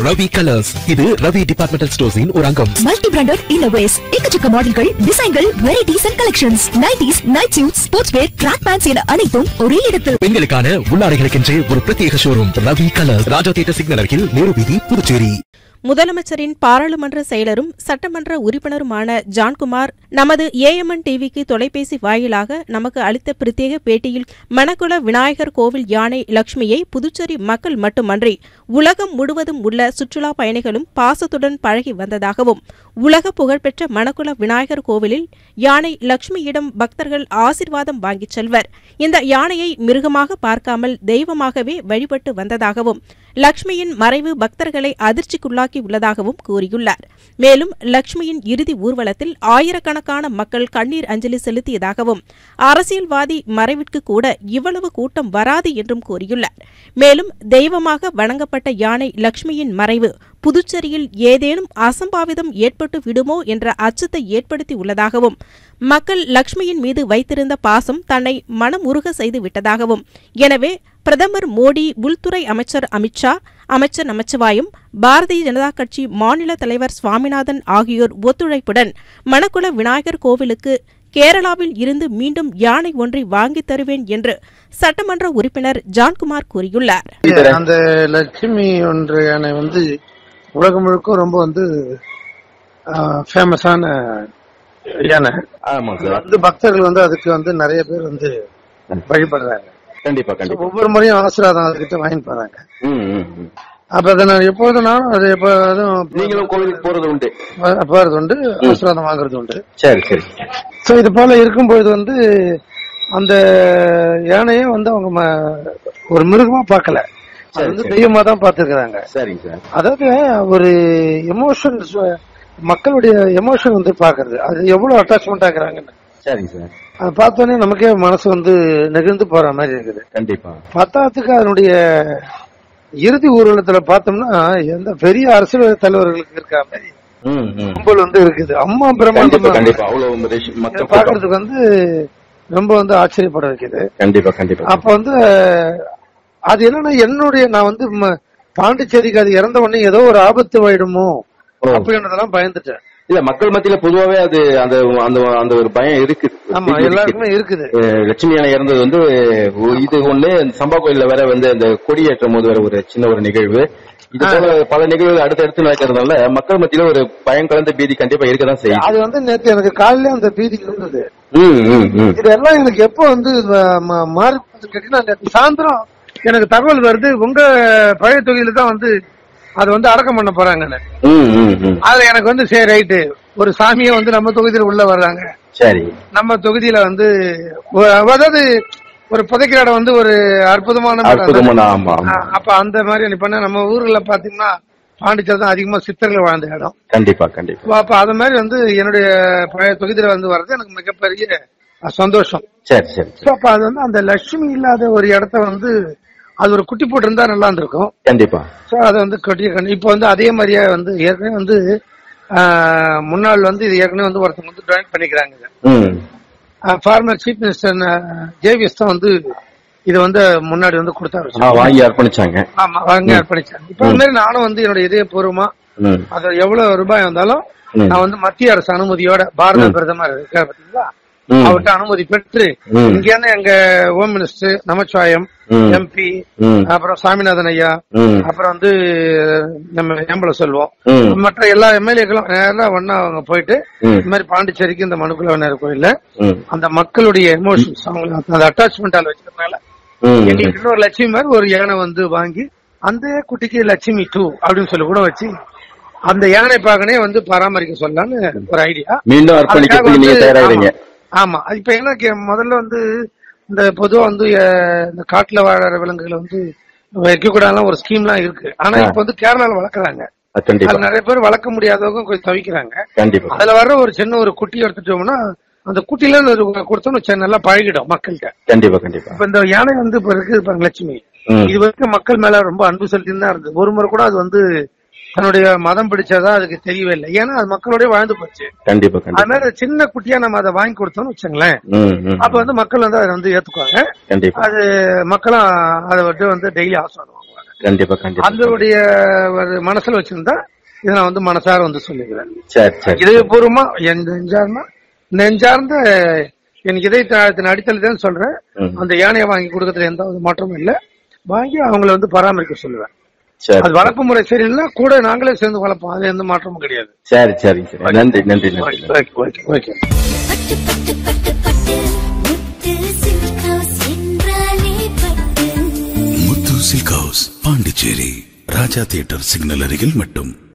Ravi colours இது Ravi departmental ஸ்டோர்ஸின் ஒரு அங்கம் மல்டி பிராண்டட் இன்னோவேஸ் எக்கச்சக்க மாடல்கள் டிசைன்கள் varieties and collections nighties night suit sports wear track pants என அனைத்தும் ஒரே இடத்தில் பெண்களுக்கான உள்ளாடைகளுக்கென்றே ஒரு பிரத்யேக showroom Ravi colours Raja theatre signal அருகில் நேரு வீதி புதுச்சேரி முதலமைச்சரின் பாராளுமன்ற செயலரும் சட்டமன்ற உறுப்பினருமான ஜான்குமார் நமது ஏஎம்என் டிவிக்கு தொலைபேசி வாயிலாக நமக்கு அளித்த பிரத்யேக பேட்டியில் மணக்குள விநாயகர் கோவில் யானை லட்சுமியை புதுச்சேரி மக்கள் மட்டுமன்றி உலகம் முழுவதும் உள்ள சுற்றுலா பயணிகளும் பாசத்துடன் பழகி வந்ததாகவும் உலக புகழ்பெற்ற மணக்குள விநாயகர் கோவிலில் யானை லட்சுமியிடம் பக்தர்கள் ஆசிர்வாதம் வாங்கிச் செல்வர் இந்த யானையை மிருகமாக பார்க்காமல் தெய்வமாகவே வழிபட்டு வந்ததாகவும் லக்ஷ்மியின் மறைவு பக்தர்களை அதிர்ச்சிக்குள்ளாக்கி உள்ளதாகவும் கூறியுள்ளார் மேலும் லக்ஷ்மியின் இறுதி ஊர்வலத்தில் ஆயிரக்கணக்கான மக்கள் கண்ணீர் அஞ்சலி செலுத்தியதாகவும் அரசியல்வாதி மறைவிற்கு கூட இவ்வளவு கூட்டம் வராது என்றும் கூறியுள்ளார் மேலும் தெய்வமாக வணங்கப்பட்ட யானை லக்ஷ்மியின் மறைவு புதுச்சேரியில் ஏதேனும் அசம்பாவிதம் ஏற்பட்டு விடுமோ என்ற அச்சத்தை ஏற்படுத்தி உள்ளதாகவும் மக்கள் லக்ஷ்மியின் மீது வைத்திருந்த பாசம் தன்னை மனம் உருக செய்து விட்டதாகவும் எனவே பிரதமர் மோடி உள்துறை அமைச்சர் அமித்ஷா அமைச்சர் நமச்சிவாயம் பாரதிய ஜனதா கட்சி மாநில தலைவர் சுவாமிநாதன் ஆகியோர் ஒத்துழைப்புடன் மணக்குள விநாயகர் கோவிலுக்கு கேரளாவில் இருந்து மீண்டும் யானை ஒன்றை வாங்கித் தருவேன் என்று சட்டமன்ற உறுப்பினர் ஜான்குமார் கூறியுள்ளார் அந்த லட்சுமி ஒன்று யானை வந்து உலகம் முழுக்க ரொம்ப வந்து ஃபேமஸான யானை ஆமா அது சார் வந்து பக்தர்கள் வந்து அதுக்கு வந்து நிறைய பேர் வந்து வழிபடுறாங்க கண்டிப்பா கண்டிப்பா ஒவ்வொரு முறையும் ஆசீர்வாதம் அதுக்கிட்ட வாங்கிட்டு போறாங்க ம், ம், ம். அப்ப அதை நான் எப்பொழுதும் நானும் அது எப்போதும் நீங்களும் கோவிலுக்கு போறது உண்டு போறது உண்டு ஆசீர்வாதம் வாங்குறது உண்டு சரி சரி சோ இது போல இருக்கும்பொழுது வந்து அந்த யானையை வந்து அவங்க ம- ஒரு மிருகமா பார்க்கல அது சரி, வந்து சரி. தெய்வமா தான் பார்த்திருக்கிறாங்க சரிங்க சார் அதாவது ஒரு எமோஷன் மக்களுடைய எமோஷன் வந்து பாக்குறது அது எவ்வளவு அட்டாச்மெண்ட் ஆகுறாங்கன்னு சரிங்க சார் அதை பார்த்தோன்னே நமக்கே மனசு வந்து நெகிழ்ந்து போற மாதிரி இருக்குது கண்டிப்பா பத்தாத்துக்கு அதனுடைய இறுதி ஊர்வலத்துல பார்த்தோம்னா எந்த பெரிய அரசியல் தலைவர்களுக்கு இருக்க மாதிரி ம், ம். கும்பல் வந்து இருக்குது அம்மா கண்டிப்பா பிரம்மாண்டம் கண்டிப்பா அவ்வளவு ரஷ்- இதை மக்கள் கூட்டம். பாக்குறதுக்கு வந்து ரொம்ப வந்து ஆச்சரியப்பட வைக்குது கண்டிப்பா கண்டிப்பா அப்ப வந்து அது என்னன்னா என்னுடைய நான் வந்து ம- பாண்டிச்சேரிக்கு அது இறந்த உடனே ஏதோ ஒரு ஆபத்து போயிடுமோ ஓ. அப்படின்றதெல்லாம் பயந்துட்டேன் இல்ல மக்கள் மத்தியில பொதுவாவே அது அந்த அந்த அந்த ஒரு பயம் இருக்கு ஆமா எல்லாருக்குமே இருக்குது அஹ் லட்சுமி யானை இறந்தது வந்து ஒ- இது ஒண்ணு இந்த சம்பா கோயில்ல வேற வந்து அந்த கொடியேற்றும் போது வேற ஒரு சின்ன ஒரு நிகழ்வு இது போல பல நிகழ்வுகள் அடுத்தடுத்து நடக்கிறதுனால மக்கள் மத்தியில ஒரு பயம் கலந்த பீதி கண்டிப்பா இருக்கதான் செய்யும் அது வந்து நேத்து எனக்கு காலையில அந்த பீதி இருந்தது ம், ம், ம். இதெல்லாம் எனக்கு எப்போ வந்து ம- ம- மாறி போச்சுன்னு கேட்டீங்கன்னா நேத்து சாயந்தரம் எனக்கு தகவல் வருது உங்க பழைய தொகுதியில தான் வந்து அது வந்து அடக்கம் பண்ண போறாங்கன்னு ம், ம், ம். அதுல எனக்கு வந்து சரி ரைட்டு ஒரு சாமியை வந்து நம்ம தொகுதியில உள்ள வர்றாங்க சரி நம்ம தொகுதியில வந்து ஒ- அதாவது ஒரு புதைக்கிற இடம் வந்து ஒரு அற்புதமான இடம். அற்புதமான ஆமா ஆமா. ஆ, அப்ப அந்த மாதிரி நீ பண்ண நம்ம ஊர்ல பாத்தீங்கன்னா பாண்டிச்சேரி தான் அதிகமா சித்தர்கள் வாழ்ந்த இடம் கண்டிப்பா கண்டிப்பா அப்ப அது மாதிரி வந்து என்னுடைய பழைய தொகுதியில வந்து வர்றது எனக்கு மிகப்பெரிய அஹ், சந்தோஷம் சரி சரி So, அப்ப அது வந்து அந்த லட்சுமி இல்லாத ஒரு இடத்த வந்து அது ஒரு குட்டி போட்டு இருந்தா நல்லா இருந்திருக்கும் கண்டிப்பா சோ அதை வந்து கட்டி இப்ப வந்து அதே மாதிரியே வந்து ஏற்கனவே வந்து ஆஹ், முன்னாள் வந்து இது ஏற்கனவே வந்து ஒருத்தவங்க வந்து ஜாயின் பண்ணிக்கிறாங்க ம் ஃபார்மர் சீஃப் மினிஸ்டர் ஜேவிஎஸ் தான் வந்து இது வந்து முன்னாடி வந்து கொடுத்தாரு ஆ, வாங்கி அர்ப்பணிச்சாங்க ஆமா வாங்கி அர்ப்பணிச்சாங்க இப்ப அது மாதிரி நானும் வந்து என்னோட இதயபூர்வமா ம் அது எவ்வளவு ரூபாய் வந்தாலும் ம். நான் வந்து மத்திய அரசு அனுமதியோட பாரத பிரதமர் இருக்கார் பாத்தீங்களா ம். அவர்கிட்ட அனுமதி பெற்று ம். இங்க இருந்து எங்க ஹோம் மினிஸ்டர் நமச்சிவாயம் ம். எம்பி ம். அப்புறம் சாமிநாதன் ஐயா ம். அப்புறம் வந்து நம்ம ஏம்பல செல்வம் ம். மற்ற எல்லா எம்எல்ஏக்களும் நேரா ஒன்னா அவங்க போயிட்டு ம். இந்த மாதிரி பாண்டிச்சேரிக்கு இந்த மனுக்குல விநாயகர் கோயில்ல ம் அந்த மக்களுடைய எமோஷன்ஸ் அவங்க அந்த அட்டாச்மெண்டால வச்சிருக்கனால ம் எங்களுக்கு இன்னொரு லட்சுமி மாதிரி ஒரு யானை வந்து வாங்கி அந்த குட்டிக்கு லட்சுமி டூ அப்படின்னு சொல்லி கூட வச்சு அந்த யானை பாகனே வந்து பராமரிக்க சொல்லலாம்னு ஒரு ஐடியா மீண்டும் அர்ப்பணிக்கிறதுக்கு நீங்க தயாராகிறீங்க ஆமா அது இப்ப என்ன கே- முதல்ல வந்து இந்த பொதுவா வந்து அஹ், இந்த காட்டுல வாழற விலங்குகளை வந்து வைக்க கூடாதுலாம் ஒரு ஸ்கீம்லாம் இருக்கு ஆனா ஆ. இப்ப வந்து கேரளால வளர்க்குறாங்க அது கண்டிப்பா அது நிறைய பேர் வளர்க்க முடியாதவங்க கொஞ்சம் தவிக்கிறாங்க கண்டிப்பா அதுல வர்ற ஒரு சின்ன ஒரு குட்டி எடுத்துட்டோம்னா அந்த குட்டில ஒரு கொடுத்தோம்னு வச்சா நல்லா பழகிடும் மக்கள்கிட்ட கண்டிப்பா கண்டிப்பா இப்ப இந்த யானை வந்து இப்ப இருக்கு பாருங்க லட்சுமி ம். இது வரைக்கும் மக்கள் மேல ரொம்ப அன்பு செலுத்தின்னு தான் இருந்தது ஒரு முறை கூட அது வந்து தன்னுடைய மதம் பிடிச்சதா அதுக்கு தெரியவே இல்லை ஏன்னா அது மக்களோடய வாழ்ந்து போச்சு கண்டிப்பா அது கண்டிப்பா மாதிரி சின்ன குட்டியா நம்ம அதை வாங்கி கொடுத்தோம்னு வச்சுங்களேன் ம் ம் அப்ப வந்து மக்கள் வந்து அதை வந்து ஏத்துக்குவாங்க கண்டிப்பா அது மக்களும் அதை வந்து வந்து டெய்லி ஆசீர்வாதம் வாங்குவாங்க கண்டிப்பா கண்டிப்பா அதனுடைய ஒரு மனசுல வச்சிருந்தா இதை நான் வந்து மனசார வந்து சொல்லிக்கிறேன் சரி சரி இதயபூர்வமா என் நெஞ்சார்னா நெஞ்சார்ந்த என் இதயத்தின் அடித்தளத்தான் சொல்றேன் ம். அந்த யானையை வாங்கி கொடுக்கறதுல எந்த ஒரு மாற்றமும் இல்ல வாங்கி அவங்கள வந்து பராமரிக்க சொல்லுவேன் சரி அது வளர்ப்பு முறை சரியில்லைன்னா கூட நாங்களே சேர்ந்து வளர்ப்போம் அது எந்த மாற்றமும் கிடையாது சரி சரிங்க சரி நன்றி நன்றி நன்றி நன்றி. ஓகே ஓகே ஓகே பட்டு பட்டு பட்டு பட்டு முத்து சில்க் ஹவுஸ் என்றாலே Pattu Muthu silk house Pondicherry Raja theatre signal அருகில் மட்டும்